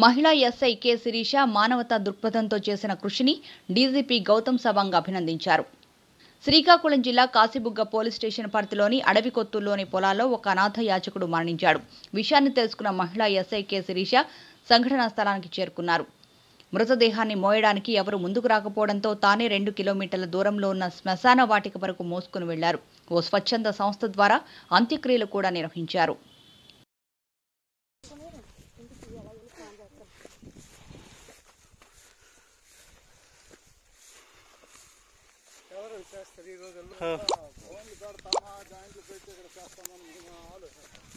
మహిళా SI K Sirisha మానవతా దృక్పథంతో చేసిన కృషిని డీజీపీ గౌతమ్ సవాంగ్ అభినందించారు శ్రీకాకుళం జిల్లా కాశీబుగ్గ పోలీస్ స్టేషన్ పరిధిలోని అడవికొత్తూరులోని పొలాల్లో ఒక అనాథ యాచకుడు మరణించాడు విషయాన్ని తెలుసుకున్న మహిళా ఎస్ఐ కె శిరీష సంఘటనా స్థలానికి చేరుకున్నారు మృతదేహాన్ని మోయడానికి ఎవరు ముందుకు రాకపోవడంతో తానే రెండు కిలోమీటర్ల దూరంలో ఉన్న శ్మశాన వాటిక వరకు మోసుకుని వెళ్లారు ఓ స్వచ్ఛంద సంస్థ ద్వారా అంత్యక్రియలు కూడా నిర్వహించారు ఎవరు చేస్తారు ఈ రోజుల్లో ఓన్లీ పెడతామా జాయింట్లు పెట్టి ఇక్కడ చేస్తామని ఆలోచన